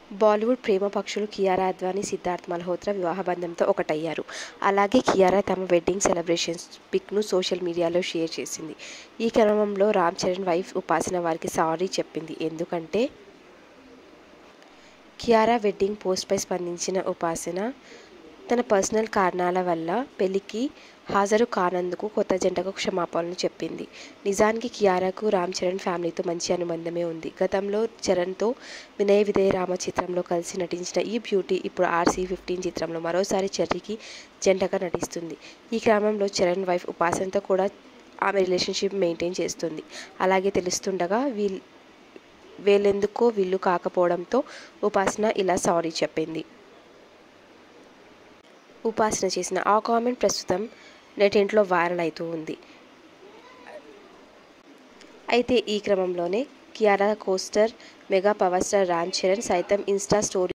బాలీవుడ్ ప్రేమ పక్షులు కియారా అద్వానీ సిద్ధార్థ్ మల్హోత్రా వివాహ బంధంతో ఒకటయ్యారు అలాగే కియారా తమ వెడ్డింగ్ సెలబ్రేషన్స్ పిక్ను సోషల్ మీడియాలో షేర్ చేసింది ఈ క్రమంలో రామ్ చరణ్ వైఫ్ ఉపాసన వారికి సారీ చెప్పింది ఎందుకంటే కియారా వెడ్డింగ్ పోస్ట్పై స్పందించిన ఉపాసన తన పర్సనల్ కారణాల వల్ల పెళ్లికి హాజరు కానందుకు కొత్త జంటకు క్షమాపణలు చెప్పింది నిజానికి కియారాకు రామ్ చరణ్ ఫ్యామిలీతో మంచి అనుబంధమే ఉంది గతంలో చరణ్తో వినయ విధేయ రామ చిత్రంలో కలిసి నటించిన ఈ బ్యూటీ ఇప్పుడు ఆర్సీ ఫిఫ్టీన్ చిత్రంలో మరోసారి చెర్రీకి జంటగా నటిస్తుంది ఈ క్రమంలో చరణ్ వైఫ్ ఉపాసనతో కూడా ఆమె రిలేషన్షిప్ మెయింటైన్ చేస్తుంది అలాగే తెలుస్తుండగా వీల్ వేలెందుకో వీళ్ళు కాకపోవడంతో ఉపాసన ఇలా సారీ చెప్పింది ఉపాసన చేసిన ఆ కామెంట్ ప్రస్తుతం నెటింట్లో వైరల్ అవుతూ ఉంది అయితే ఈ క్రమంలోనే Kiara costar mega power star Ram Charan సైతం ఇన్స్టా స్టోరీ